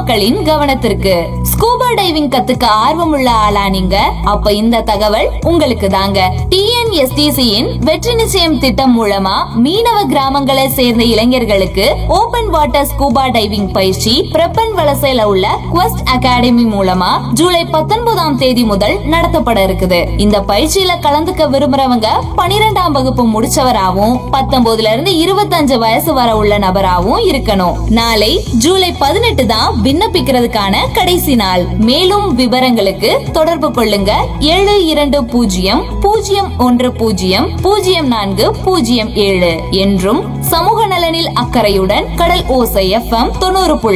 பொதுமக்களின் கவனத்திற்கு scuba diving கத்துக்க ஆர்வமுள்ள ஆளா நீங்க அப்ப இந்த தகவல் உங்களுக்கு தாங்க டிஎன்எஸ்டிசி யின் வெற்றி நிச்சயம் திட்டம் மூலமா மீனவ கிராமங்களை சேர்ந்த இளைஞர்களுக்கு ஓபன் வாட்டர் ஸ்கூபா டைவிங் பயிற்சி பிரப்பன் வலசையில உள்ள குவெஸ்ட் அகாடமி மூலமா ஜூலை பத்தொன்பதாம் தேதி முதல் நடத்தப்பட இருக்குது இந்த பயிற்சியில கலந்துக்க விரும்புறவங்க பனிரெண்டாம் வகுப்பு முடிச்சவராவும் பத்தொன்பதுல இருந்து இருபத்தஞ்சு வயசு வர உள்ள நபராவும் இருக்கணும் நாளை ஜூலை பதினெட்டு தான் விண்ணப்பிக்கிறதுக்கான கடைசி நாள் மேலும் விவரங்களுக்கு தொடர்பு கொள்ளுங்க ஏழு இரண்டு பூஜ்ஜியம் பூஜ்ஜியம் ஒன்று பூஜ்ஜியம் பூஜ்ஜியம் நான்கு பூஜ்ஜியம் ஏழு என்றும் சமூக நலனில் அக்கறையுடன் கடல் ஓசை எஃப்எம் தொண்ணூறு புள்ளி